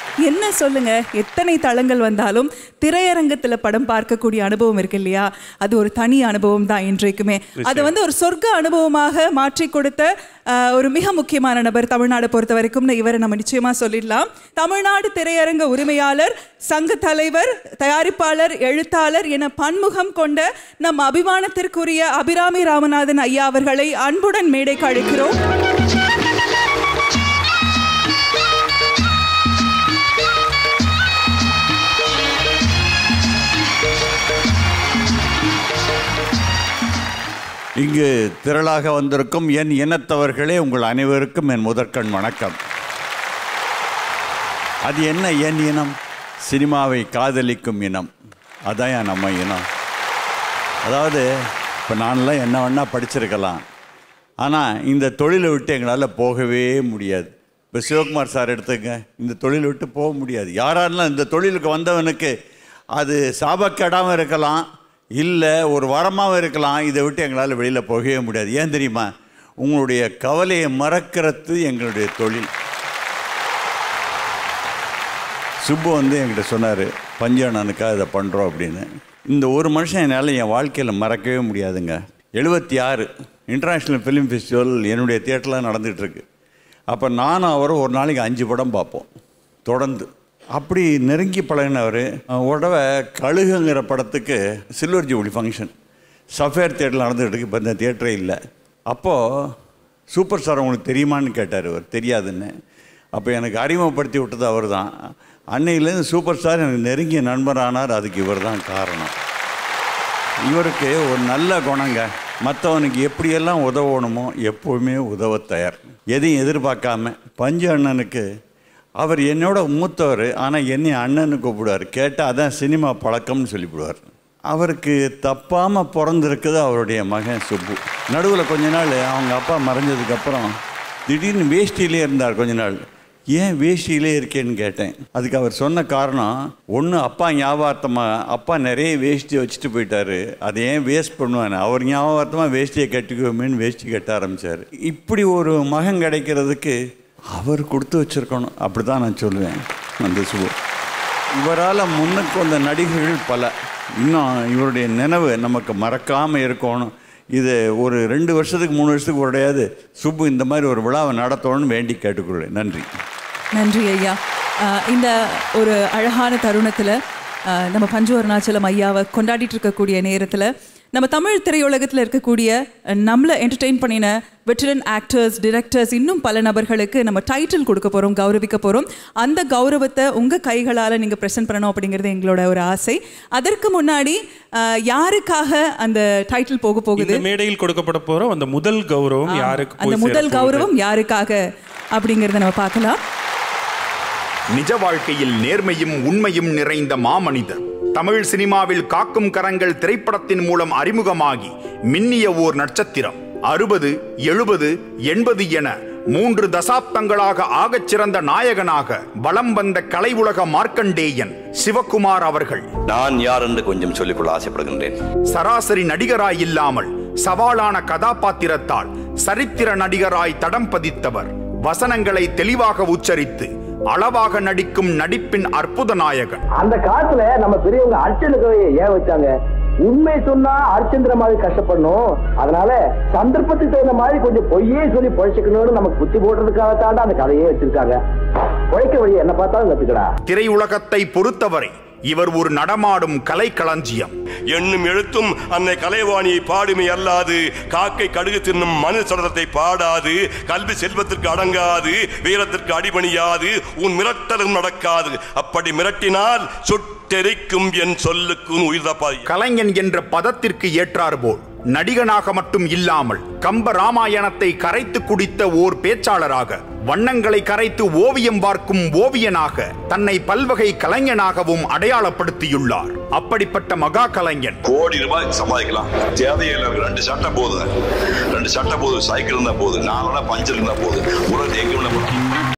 என்ன சொல்லுங்க எத்தனை தளங்கள் வந்தாலும் திரையரங்கத்துல படம் பார்க்கக்கூடிய அனுபவம் இருக்கு இல்லையா அது ஒரு தனி அனுபவம் தான் இன்றைக்குமே அது வந்து ஒரு சொர்க்க அனுபவமாக மாற்றி கொடுத்த அஹ், ஒரு மிக முக்கியமான நபர் தமிழ்நாடு பொறுத்த வரைக்கும் இவரை நம்ம நிச்சயமா சொல்லிடலாம் தமிழ்நாடு திரையரங்க உரிமையாளர் சங்க தலைவர் தயாரிப்பாளர் எழுத்தாளர் என பன்முகம் கொண்ட நம் அபிமானத்திற்குரிய அபிராமி ராமநாதன் ஐயா அவர்களை அன்புடன் மேடைக்கு அழைக்கிறோம் இங்கு திரளாக வந்திருக்கும் என் இனத்தவர்களே உங்கள் அனைவருக்கும் என் முதற்கண் வணக்கம் அது என்ன என் இனம் சினிமாவை காதலிக்கும் இனம் அதான் என் நம்ம இனம் அதாவது இப்போ நான்லாம் என்ன வேணா படிச்சிருக்கலாம் ஆனால் இந்த தொழிலை விட்டு எங்களால் போகவே முடியாது இப்போ சிவகுமார் சார் எடுத்துங்க இந்த தொழிலை விட்டு போக முடியாது யாராருலாம் இந்த தொழிலுக்கு வந்தவனுக்கு அது சாபக்கேடாமல் இருக்கலாம் இல்லை ஒரு வரமாகவும் இருக்கலாம் இதை விட்டு எங்களால் வெளியில் போகவே முடியாது ஏன் தெரியுமா உங்களுடைய கவலையை மறக்கிறது எங்களுடைய தொழில் சுப்பு வந்து என்கிட்ட சொன்னார் பஞ்சண்ணனுக்காக இதை பண்ணுறோம் அப்படின்னு இந்த ஒரு மனுஷன் என்னால் என் வாழ்க்கையில் மறக்கவே முடியாதுங்க எழுபத்தி ஆறு இன்டர்நேஷ்னல் ஃபிலிம் ஃபெஸ்டிவல் என்னுடைய தியேட்டரில் நடந்துகிட்ருக்கு அப்போ நானும் அவரும் ஒரு நாளைக்கு அஞ்சு படம் பார்ப்போம் தொடர்ந்து அப்படி நெருங்கி பழகினவர் ஒரு தடவை கழுகுங்கிற படத்துக்கு சில்வர் ஜூபிலி ஃபங்க்ஷன் சஃபேர் தியேட்டரில் நடந்துகிட்டு இருக்கு இப்போ இந்த தியேட்டரே இல்லை அப்போது சூப்பர் ஸ்டார் உங்களுக்கு தெரியுமான்னு கேட்டார் அவர் தெரியாதுன்னு அப்போ எனக்கு அறிமுகப்படுத்தி விட்டது அவர் தான் அன்னையிலேருந்து சூப்பர் ஸ்டார் எனக்கு நெருங்கிய நண்பரானார் அதுக்கு இவர் தான் காரணம் இவருக்கு ஒரு நல்ல குணங்க மற்றவனுக்கு எப்படியெல்லாம் உதவணுமோ எப்போவுமே உதவ தயார் எதையும் எதிர்பார்க்காம பஞ்சு அண்ணனுக்கு அவர் என்னோட மூத்தவர் ஆனால் என்னை அண்ணன்னு கூப்பிடுவார் கேட்டால் அதான் சினிமா பழக்கம்னு சொல்லிவிடுவார் அவருக்கு தப்பாமல் பிறந்திருக்குது அவருடைய மகன் சுப்பு நடுவில் கொஞ்ச நாள் அவங்க அப்பா மறைஞ்சதுக்கப்புறம் திடீர்னு வேஷ்டியிலே இருந்தார் கொஞ்ச நாள் ஏன் வேஷ்டியிலே இருக்கேன்னு கேட்டேன் அதுக்கு அவர் சொன்ன காரணம் ஒன்று அப்பா ஞாபகார்த்தமாக அப்பா நிறைய வேஷ்டி வச்சுட்டு போயிட்டாரு அதை ஏன் வேஸ்ட் பண்ணுவானே அவர் ஞாபகார்த்தமாக வேஷ்டியை கட்டிக்குவோமேன்னு வேஷ்டி கட்ட ஆரம்பித்தார் இப்படி ஒரு மகன் கிடைக்கிறதுக்கு அவர் கொடுத்து வச்சிருக்கணும் அப்படி தான் நான் சொல்லுவேன் அந்த சுபு இவரால் முன்னுக்கு வந்த நடிகர்கள் பல இன்னும் இவருடைய நினைவு நமக்கு மறக்காமல் இருக்கணும் இது ஒரு ரெண்டு வருஷத்துக்கு மூணு வருஷத்துக்கு உடையாது சுப்பு இந்த மாதிரி ஒரு விழாவை நடத்தணும்னு வேண்டி கேட்டுக்கொள்வேன் நன்றி நன்றி ஐயா அஹ், இந்த ஒரு அழகான தருணத்தில் நம்ம பஞ்சு அருணாச்சலம் ஐயாவை கொண்டாடிட்டு இருக்கக்கூடிய நேரத்தில் நம்ம தமிழ் திரையுலகத்தில் இருக்கக்கூடிய அஹ், நம்மளை என்டர்டெயின் பண்ணின வெட்டரன் ஆக்டர்ஸ் டிரெக்டர்ஸ் இன்னும் பல நபர்களுக்கு நம்ம டைட்டில் கொடுக்க போகிறோம் கௌரவிக்க போகிறோம் அந்த கௌரவத்தை உங்கள் கைகளால் நீங்கள் ப்ரெசென்ட் பண்ணணும் அப்படிங்கிறது எங்களோட ஒரு ஆசை அதற்கு முன்னாடி அஹ், யாருக்காக அந்த டைட்டில் போக போகுது இந்த மேடையில் கொடுக்கப்பட போற அந்த முதல் கௌரவம் யாருக்கு அந்த போய் முதல் சேரப்போகுது? கௌரவம் யாருக்காக அப்படிங்கிறத நம்ம பார்க்கலாம் நிஜ வாழ்க்கையில் நேர்மையும் உண்மையும் நிறைந்த மாமனிதர் தமிழ் சினிமாவில் காக்கும் கரங்கள் திரைப்படத்தின் மூலம் அறிமுகமாகி மின்னிய ஓர் நட்சத்திரம் அறுபது எழுபது எண்பது என மூன்று தசாப்தங்களாக ஆகச் சிறந்த நாயகனாக வலம் வந்த கலை உலக மார்க்கண்டேயன் சிவகுமார் அவர்கள் நான் யார் என்று கொஞ்சம் சொல்லிக்கொள்ள ஆசைப்படுகின்றேன் சராசரி நடிகராய் இல்லாமல் சவாலான கதாபாத்திரத்தால் சரித்திர நடிகராய் தடம் பதித்தவர் வசனங்களை தெளிவாக உச்சரித்து அளவாக நடிக்கும் நடிப்பின் அற்புத நாயகன் அந்த காலத்துல நம்ம பெரியவங்க அர்ச்சனுக்கு ஏன் வச்சாங்க உண்மை சொன்னா அர்ச்சந்திர மாதிரி கஷ்டப்படணும் அதனால சந்தர்ப்பத்துக்கு தகுந்த மாதிரி கொஞ்சம் பொய்யே சொல்லி பொழைச்சுக்கணும்னு நமக்கு புத்தி போடுறதுக்காகத்தான் அந்த கதையே வச்சிருக்காங்க பொழைக்க வழி என்ன பார்த்தாலும் கத்துக்கடா திரையுலகத்தை பொறுத்தவரை இவர் ஒரு நடமாடும் கலைக்களஞ்சியம் எண்ணும் எழுத்தும் அன்னை கலைவாணியை பாடுமை அல்லாது காக்கை கடுகு தின்னும் மனித சடலத்தை பாடாது கல்வி செல்வத்திற்கு அடங்காது வீரத்திற்கு அடிபணியாது உன் மிரட்டலும் நடக்காது அப்படி மிரட்டினால் சுட்டெரிக்கும் என் சொல்லுக்கு உன் உயிர் தப்பாய் கலைஞன் என்ற பதத்திற்கு ஏற்றாற்போல் நடிகனாக மட்டும் இல்லாமல் கம்ப ராமாயணத்தை கரைத்து குடித்த ஓர் பேச்சாளராக வண்ணங்களை கரைத்து ஓவியம் பார்க்கும் ஓவியனாக தன்னை பல்வகை கலைஞனாகவும் அடையாளப்படுத்தியுள்ளார் அப்படிப்பட்ட மகா கலைஞன் கோடி ரூபாய் சம்பாதிக்கலாம் தேவையில்லை ரெண்டு சட்டை போதும் ரெண்டு சட்டை போதும் சைக்கிள் இருந்தா போதும் நாலு பஞ்சர் இருந்தா போதும் உலகத்தை எங்க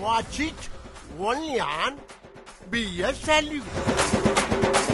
watch it only on BS Salute.